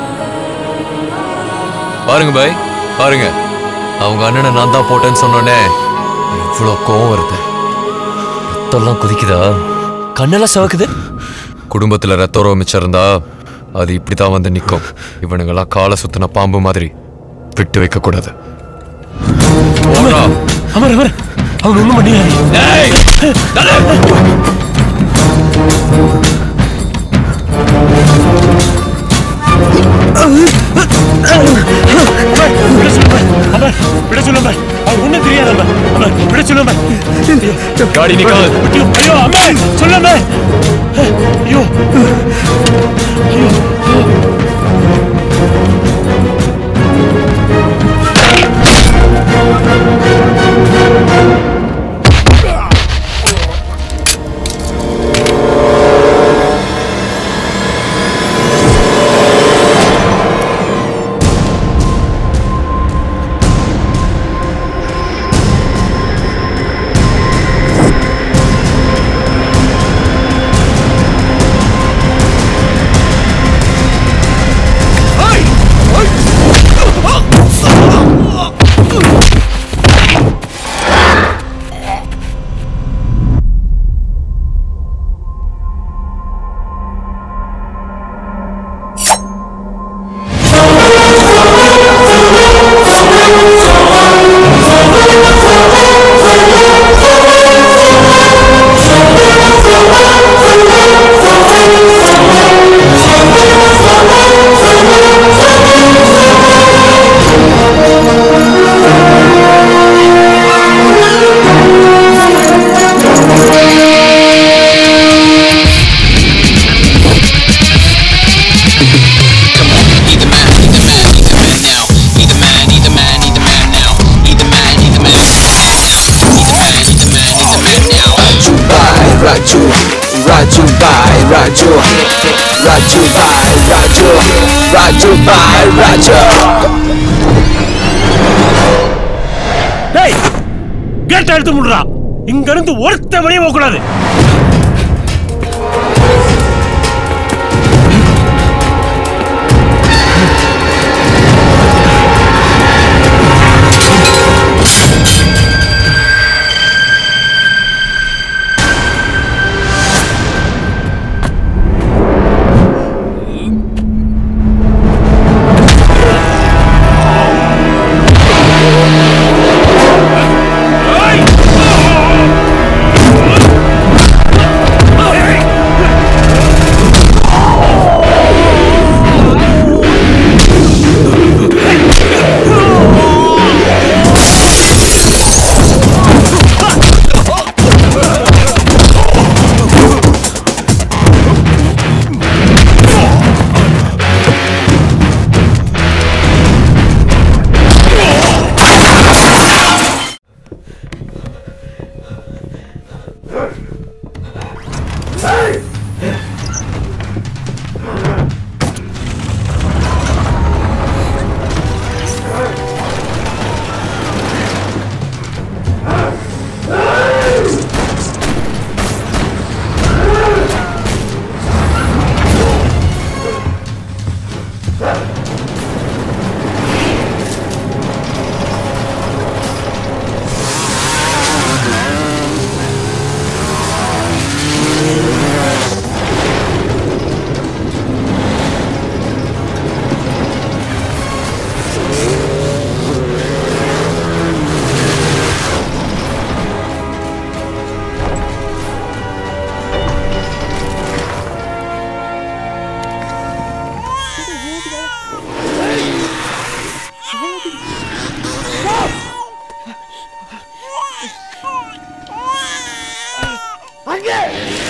பாருங்க பாய் பாருங்க அவங்க அண்ணனை நான் தான் போட்டேன்னு சொன்னோடனே இவ்வளோ கோவம் வருது ரத்தம்லாம் குதிக்குதா கண்ணெல்லாம் சிவக்குது குடும்பத்துல ரத்த உறவு மிச்சம் இருந்தா அது இப்படிதான் வந்து நிற்கும் இவனுங்கெல்லாம் காலை சுத்தின பாம்பு மாதிரி விட்டு வைக்க கூடாது போடா. அமர் அமர் அவன் ஒண்ணும் பண்ணிடாதீங்க விட சொல்லுங்க அவன் ஒண்ணும் தெரியாது அம்மா அம்மா விட சொல்லுங்க காடி நிக்காது ஐயோ ஐயோ அம்மா சொல்லுங்க ஐயோ ஐயோ Raju, Raju bye Raju, Raju bye Raju, Raju bye Raju. டேய் கேட்ட எடுத்து முடுறா இங்க இருந்து ஒருத்த வெளியே போக கூடாது Hey! அங்கே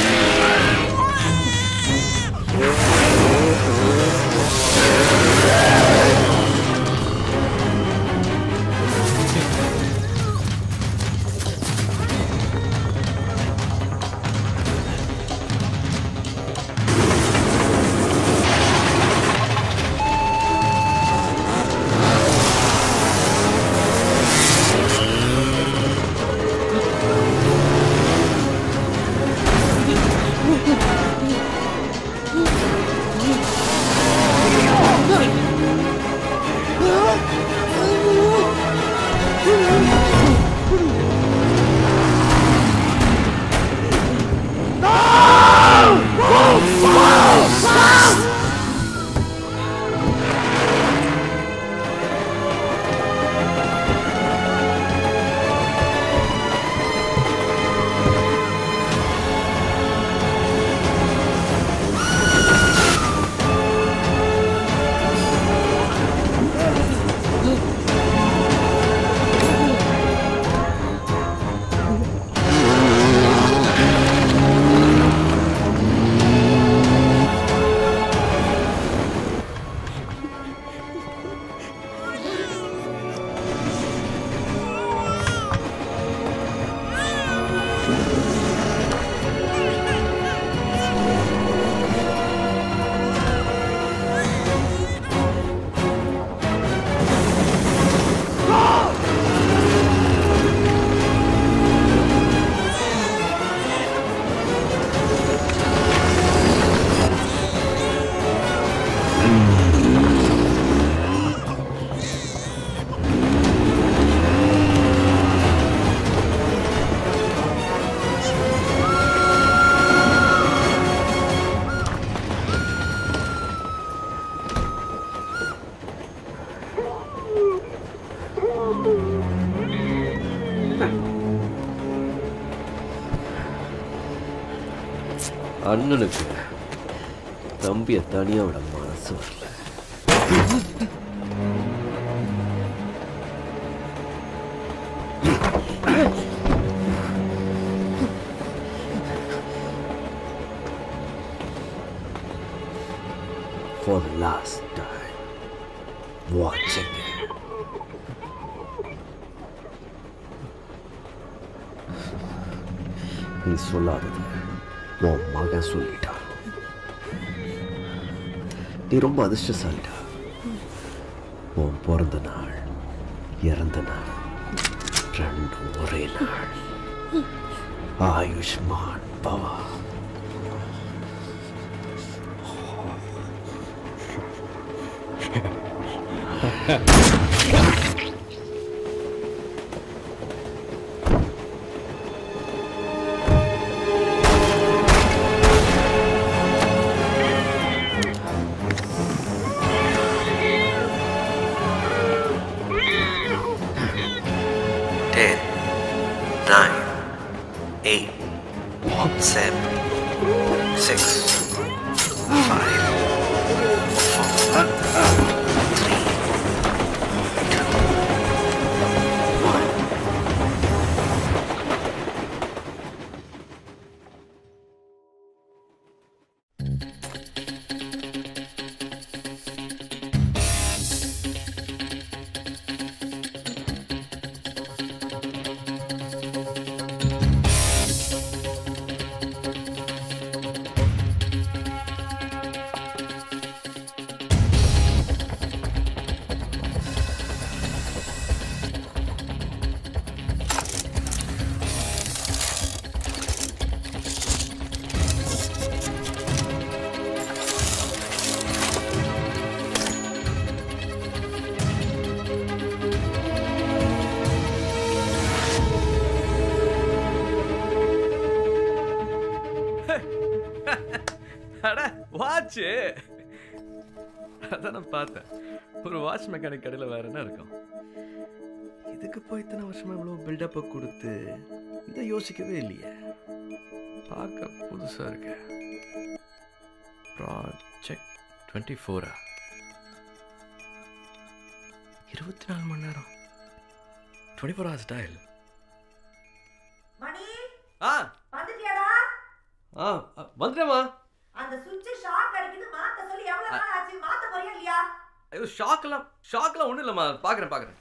அண்ணனுக்கு தம்பியை தனியா விட மனசு வரல For the last time, watching it. நீ சொல்லாதது உன் மகன் சொல்லிட்டான் நீ ரொம்ப அதிர்ஷ்டசாலிடா உன் பிறந்த நாள் இறந்த நாள் ரெண்டும் ஒரே நாள் ஆயுஷ்மான் பவா Ten, nine, eight, seven, six, five, four, three, two, one. அட வாட்ச் அதான் நான் பார்த்தேன் ஒரு வாட்ச் மெக்கானிக் கடையில் வேற என்ன இருக்கும் இதுக்கு போய் இத்தனை வருஷமா இவ்வளோ பில்டப்பை கொடுத்து இதை யோசிக்கவே இல்லையே பார்க்க புதுசா இருக்கு ப்ராஜெக்ட் டுவெண்ட்டி ஃபோரா இருபத்தி நாலு மணி நேரம் twenty four hours style Mani ஆ வந்துட்டியாடா ஆ வந்துட்டேம்மா அந்த சுவிட்ச் ஷாக் அடிக்குது மாத்த சொல்லி எவ்வளவு நாள் ஆச்சு மாத்த போறியா இல்லையா ஐயோ ஷாக்லாம் ஷாக்லாம் ஒன்றும் இல்லைம்மா பார்க்குறேன் பார்க்குறேன்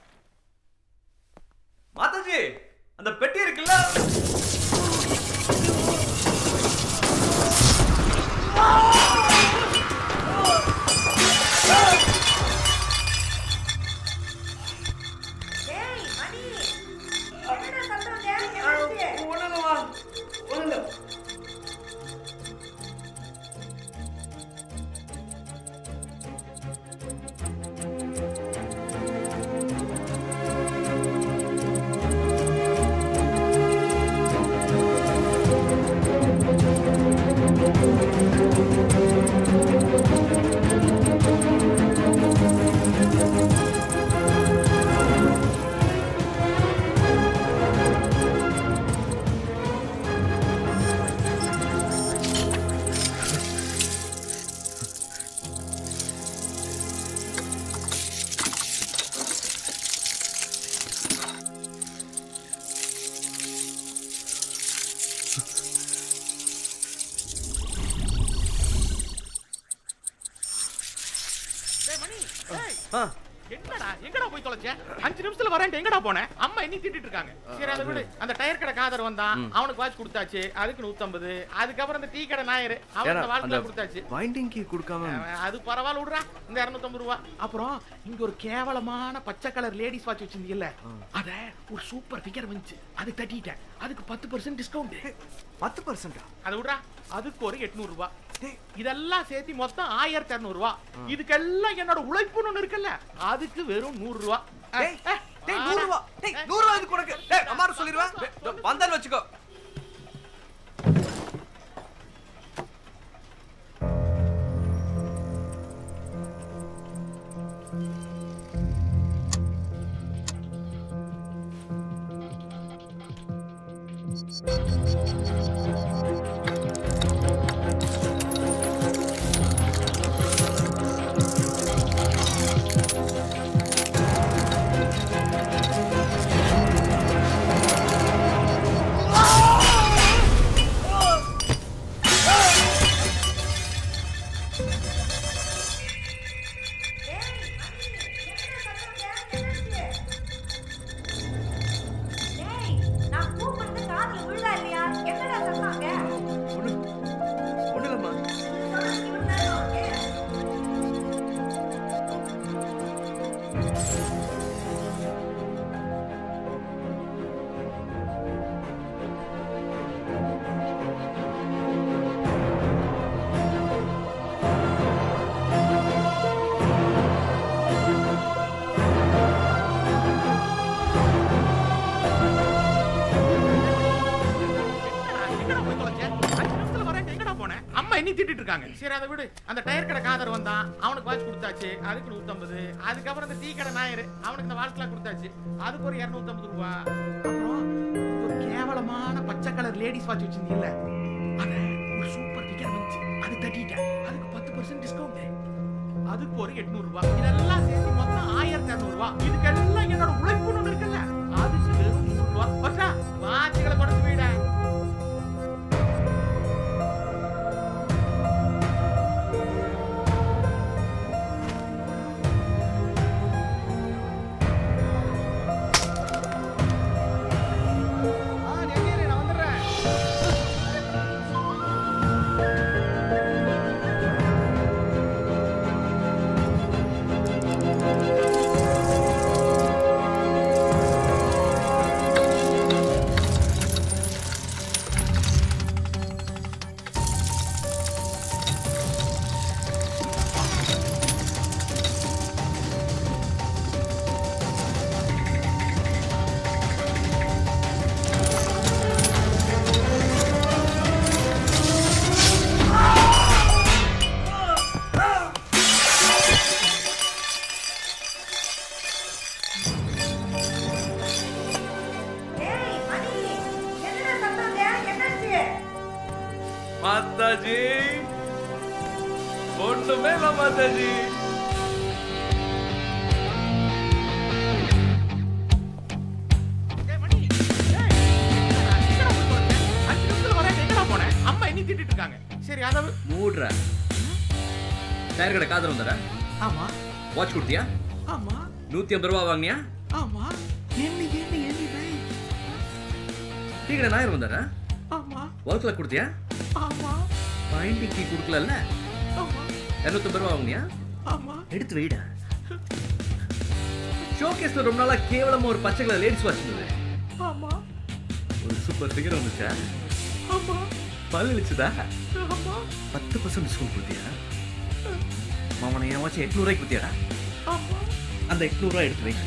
மாதாஜி அந்த பெட்டி இருக்குல்ல டேய் மணி என்னடா சத்தம் என்னாச்சு ஒண்ணுலமா ஒண்ணுல டேய் மணி டேய் என்னடா எங்கடா போய் தொலைச்ச அஞ்சு நிமிஷத்துல வரேன் எங்கடா போனேன் அம்மா என்ன திட்டிட்டு இருக்காங்க சரி அதை விடு அந்த டயர் கடை காதர் வந்தான் ம். அவனுக்கு வாட்ச் கொடுத்தாச்சு அதுக்கு நூத்தம்பது அதுக்கப்புறம் இந்த டீ கடை நாயரு அவனுக்கு வாழ்க்கை கொடுத்தாச்சு வைண்டிங் கீ கொடுக்காம அவன் அது பரவாயில்ல விடுறா இந்த இரநூத்தம்பது ரூபா அப்புறம் இங்க ஒரு கேவலமான பச்சை கலர் லேடிஸ் வாட்ச் வச்சிருந்தீங்கல்ல அத ஒரு சூப்பர் ஃபிகர் வந்துச்சு அது தட்டிட்டேன் அதுக்கு பத்து பர்சன்ட் டிஸ்கவுண்ட் பத்து பர்சன்டா அதை விடுறா அதுக்கு ஒரு எட்நூறு ரூபாய் இதெல்லாம் சேர்த்து மொத்தம் ஆயிரத்தி இரநூறு ரூபா இதுக்கெல்லாம் என்னோட உழைப்புன்னு ஒண்ணு இருக்குல்ல அதுக்கு வெறும் நூறு ரூபா டேய் டேய் நூறு ரூபா டேய் நூறு ரூபா இதுக்கு உனக்கு டேய் அம்மா சொல்லிடுவேன் வந்தேன்னு வச்சுக்கோ டேய் நான் கூப்பிட்டு காதுல விழுதா இல்லையா என்னடா சொன்னாங்க ஒண்ணுலம்மா எங்கடா போய் தொலைச்ச அஞ்சு நிமிஷத்துல வரேன் எங்கடா போனேன் அம்மா என்ன திட்டிட்டு இருக்காங்க சரி அதை விடு அந்த டயர் கடை காதர் வந்தான் அவனுக்கு வாட்ச் கொடுத்தாச்சு அதுக்கு நூத்தம்பது அதுக்கப்புறம் இந்த டீ கடை நாயரு அவனுக்கு இந்த வாழ்க்கை கொடுத்தாச்சு அதுக்கு ஒரு இரநூத்தம்பது ரூபா அப்புறம் ஒரு கேவலமான பச்சை கலர் லேடிஸ் வாட்ச் வச்சிருந்தீங்கல்ல அத ஒரு சூப்பர் ஃபிகர் வந்துச்சு அது தட்டிட்டேன் அதுக்கு பத்து பர்சன்ட் டிஸ்கவுண்ட் அதுக்கு ஒரு எட்நூறு ரூபாய் இதெல்லாம் சேர்த்து மொத்தம் ஆயிரத்தி இரநூறு ரூபாய் இதுக்கெல்லாம் என்னோட உழைப்புன்னு ஒண்ணு இருக்குல்ல அதுக்கு வெறும் நூறு ரூபாய் பற்றா வாட்சுகளை கொடுத்து போயிட மாதாஜி ஒண்ணுமே இல்ல மாதாஜி அஞ்சு நிமிஷத்துல வரேன் எங்கடா போனேன் அம்மா என்ன திட்டிட்டு கதவு மூடுற டயர் கடை காதல் வந்தாரா ஆமா வாட்ச் கொடுத்தியா ஆமா நூத்தி ஐம்பது ரூபா வாங்கினியா ஆமா எண்ணி எண்ணி எண்ணி வை டீ கடை நாயர் வந்தாரா ஆமா ஒர்க்ல கொடுத்தியா ஆமா பைண்டிங் டீ கொடுக்கலல்ல ஆமா இரநூத்தம்பது ரூபா வாங்கினியா ஆமா எடுத்து வைடா ஷோகேஸ்ல ரொம்ப நாளா கேவலமா ஒரு பச்சை கலர் லேடிஸ் வாட்ச் இருந்தது ஆமா ஒரு சூப்பர் ஃபிகர் வந்துச்சா ஆமா பல் இழிச்சுதா ஆமா பத்து பர்சன்ட் டிஸ்கவுண்ட் கொடுத்தியா மாமனை என் வாட்ச் எட்நூறுவாய்க்கு கொடுத்தியாடா ஆமா அந்த எட்நூறுவா எடுத்து வை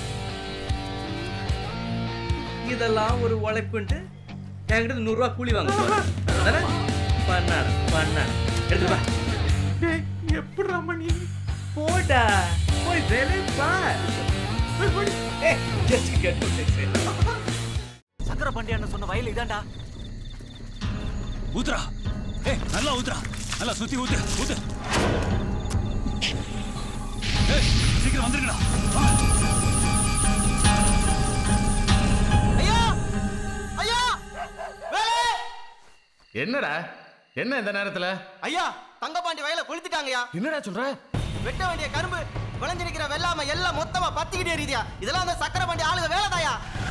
இதெல்லாம் ஒரு உழைப்புன்ட்டு என்கிட்ட நூறுரூவா கூலி வாங்க அதானே பண்ணாட பண்ணாட எடுத்து வா டேய் எப்படி ரமணி போடா போய் வேலை பார் ஏய் just get to fix it. சக்கர பண்டியான்னு சொன்ன வயல் இதான்டா ஊத்துறா ஏய் நல்லா ஊத்துறா நல்லா சுத்தி ஊத்து ஊத்து ஏய் சீக்கிரம் வந்துருங்கடா ஐயா ஐயா வேலை என்னடா என்ன இந்த நேரத்துல ஐயா தங்கபாண்டி வயலை கொளுத்திட்டாங்கய்யா என்னடா சொல்ற வெட்ட வேண்டிய கரும்பு விளைஞ்சிருக்கிற வெள்ளாம எல்லாம் மொத்தமா பத்திக்கிட்டே எரியுதியா இதெல்லாம் அந்த சக்கர பண்டி ஆளுங்க வேலைதாயா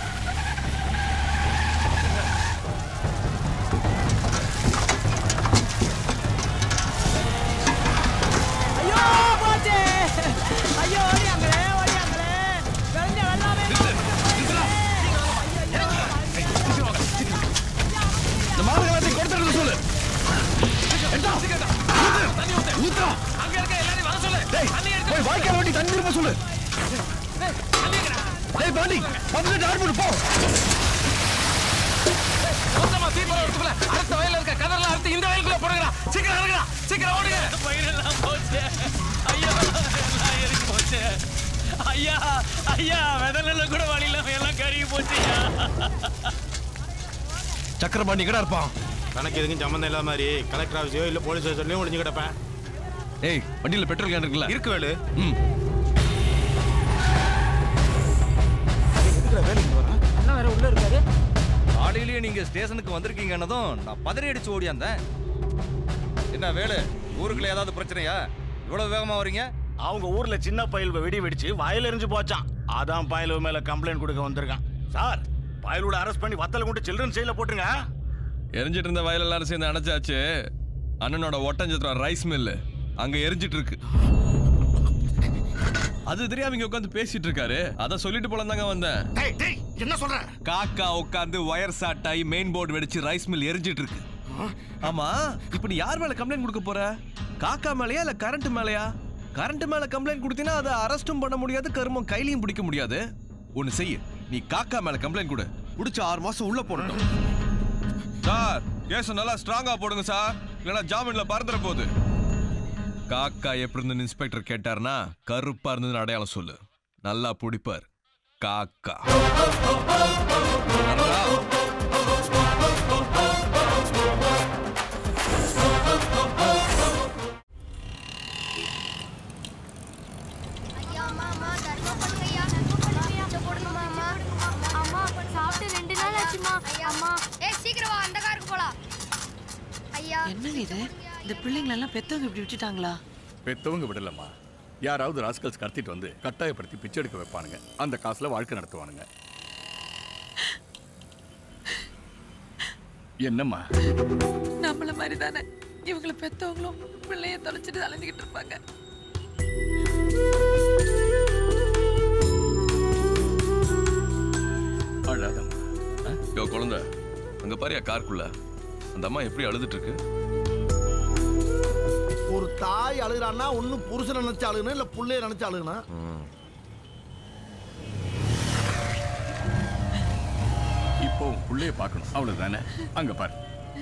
ஐயோ போச்சு ஐயோ ஓடியாங்களே ஓடியாங்களே விளைஞ்ச வெள்ளாமே இந்த மாடு கலாச்சி கொடுத்துட்டு சொல்லு ஊத்துறா அங்க இருக்க எல்லாரையும் வர சொல்லு டேய் போய் வாய்க்கால் ஓட்டி தண்ணி இருப்ப சொல்லு டேய் பாண்டி வந்து ஆட் பண்ணு போ மொத்தமா தீபம் எடுத்துக்கல அடுத்த வயல்ல இருக்க கதர்லாம் அடுத்து இந்த வயலுக்குள்ள போடுங்கடா சீக்கிரம் இறங்குடா சீக்கிரம் ஓடுங்க பயிரெல்லாம் போச்சு ஐயா எல்லாம் எரிஞ்சு போச்சு ஐயா ஐயா வெதலில் கூட வழி இல்லாம எல்லாம் கருகி போச்சு சக்கரபாண்டி எங்கடா இருப்பான் கணக்கு எதுக்கும் சம்மந்தம் இல்லாத மாதிரி கலெக்டர் ஆஃபீஸையோ இல்ல போலீஸ் ஸ்டேஷன்லயோ ஒளிஞ்சு கிடப்பேன் ஏய் வண்டியில பெட்ரோல் கேன் இருக்குல்ல இருக்கு வேலு ம் அண்ணா வேற உள்ள இருக்காரு காலையிலேயே நீங்க ஸ்டேஷனுக்கு வந்திருக்கீங்கன்னதும் நான் பதறி அடிச்சு ஓடியாந்தேன் என்ன வேலு ஊருக்குள்ள ஏதாவது பிரச்சனையா இவ்வளவு வேகமா வரீங்க அவங்க ஊர்ல சின்ன பயல் வெடி வெடிச்சு வயல் எரிஞ்சு போச்சான் அதான் பயலு மேல கம்ப்ளைண்ட் கொடுக்க வந்திருக்கான் சார் பயலோட அரெஸ்ட் பண்ணி வத்தல கொண்டு சில்ட்ரன் ஜெயில போட்டுருங்க எரிஞ்சிட்டு இருந்த வயல் எல்லாரும் சேர்ந்து அணைச்சாச்சு அண்ணனோட ஒட்டஞ்சத்திரம் ரைஸ் மில்லு அங்க எரிஞ்சிட்டு இருக்கு அது தெரியாம இங்க உட்காந்து பேசிட்டு இருக்காரு அத சொல்லிட்டு போல தாங்க வந்தேன் என்ன சொல்ற காக்கா உட்காந்து ஒயர் சாட்டாய் மெயின் போர்டு வெடிச்சு ரைஸ் மில் எரிஞ்சிட்டு இருக்கு ஆமா இப்ப நீ யார் மேல கம்ப்ளைண்ட் கொடுக்க போற காக்கா மேலயா இல்ல கரண்ட் மேலயா கரண்ட் மேல கம்ப்ளைண்ட் கொடுத்தீங்கன்னா அதை அரெஸ்டும் பண்ண முடியாது கருமம் கையிலையும் பிடிக்க முடியாது ஒன்னு செய்ய நீ காக்கா மேல கம்ப்ளைண்ட் கொடு புடிச்சு ஆறு மாசம் உள்ள போடணும் சார் கேஸ் நல்லா ஸ்ட்ராங்கா போடுங்க சார் இல்லைன்னா ஜாமீன்ல பறந்துட போகுது காக்கா எப்படி இருந்து இன்ஸ்பெக்டர் கேட்டார்னா கருப்பா இருந்ததுன்னு அடையாளம் சொல்லு நல்லா பிடிப்பார் காக்கா அம்மா சாப்பிட்டு ரெண்டு நாள் ஆச்சுமா அம்மா ஏய் சீக்கிரம் வா அந்த காருக்கு போலாம் ஐயா என்னங்க இது இந்த பிள்ளைங்களெல்லாம் பெத்தவங்க இப்படி விட்டுட்டாங்களா பெத்தவங்க விடலம்மா யாராவது ராஸ்கல்ஸ் கடத்திட்டு வந்து கட்டாயப்படுத்தி பிச்சை எடுக்க வைப்பானுங்க அந்த காசுல வாழ்க்கை நடத்துவானுங்க என்னம்மா நம்மள மாதிரி தானே இவங்களை பெத்தவங்களும் பிள்ளைய தொலைச்சிட்டு அலைஞ்சுக்கிட்டு இருப்பாங்க அழாதம்மா யோ குழந்தை அங்க பாரியா காருக்குள்ள அந்த அம்மா எப்படி அழுதுட்டு இருக்கு ஒரு தாய் அழுகிறான்னா ஒண்ணு புருஷனை நினைச்சு அழுகணும் இல்ல புள்ளைய நினைச்சு அழுகணும் இப்போ உன் புள்ளைய பார்க்கணும் அவ்வளவுதானே அங்க பாரு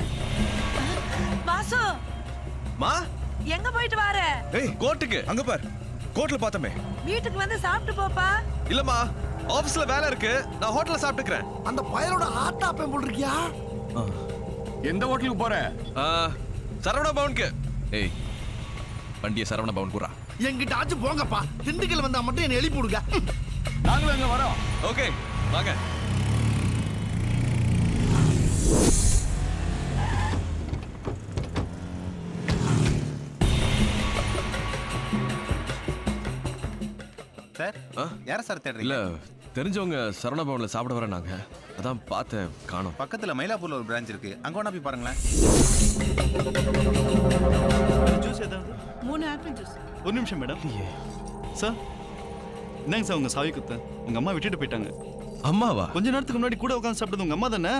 வாசு மா எங்க போயிட்டு வர ஏய் கோர்ட்டுக்கு அங்க பார் கோர்ட்ல பார்த்தமே வீட்டுக்கு வந்து சாப்பிட்டு போப்பா இல்லம்மா ஆபீஸ்ல வேலை இருக்கு நான் ஹோட்டல்ல சாப்பிட்டுக்கிறேன் அந்த பயலோட ஹார்ட் ஆப்பேன் போல் இருக்கியா எந்த ஹோட்டலுக்கு போற சரவண பவனுக்கு ஏய் வண்டியை சரவண பவன் கூறா என்கிட்ட ஆச்சு போங்கப்பா திண்டுக்கல் வந்தா மட்டும் என்ன எழுப்பி விடுங்க நாங்களும் அங்க வரோம் ஓகே வாங்க யார சார் தேடுறீங்க இல்ல தெரிஞ்சவங்க சரவண பவன்ல சாப்பிட வர நாங்க அதான் பார்த்தேன் காணோம் பக்கத்துல மயிலாப்பூர்ல ஒரு பிரான்ச் இருக்கு அங்க வேணா போய் பாருங்களேன் ஜூஸ் ஏதாவது மூணு ஆப்பிள் ஜூஸ் ஒரு நிமிஷம் மேடம் சார் என்னங்க சார் உங்க சாவி குத்த உங்க அம்மா விட்டுட்டு போயிட்டாங்க அம்மாவா கொஞ்ச நேரத்துக்கு முன்னாடி கூட உட்காந்து சாப்பிட்டது உங்க அம்மா தானே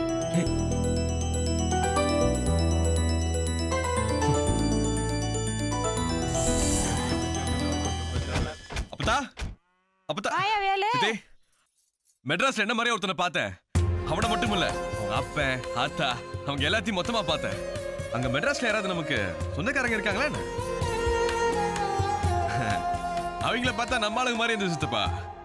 அப்பதா அப்பதா வாயா வேலு சித்தி மெட்ராஸ்ல என்ன மாதிரி ஒருத்தனை பார்த்தேன் அவனை மட்டும் இல்ல அவங்க அப்பன் ஆத்தா அவங்க எல்லாத்தையும் மொத்தமா பார்த்தேன் அங்க மெட்ராஸ்ல யாராவது நமக்கு சொந்தக்காரங்க இருக்காங்களா என்ன? அவங்கள பார்த்தா நம்ம ஆளுங்க மாதிரி இருந்துச்சு சித்தப்பா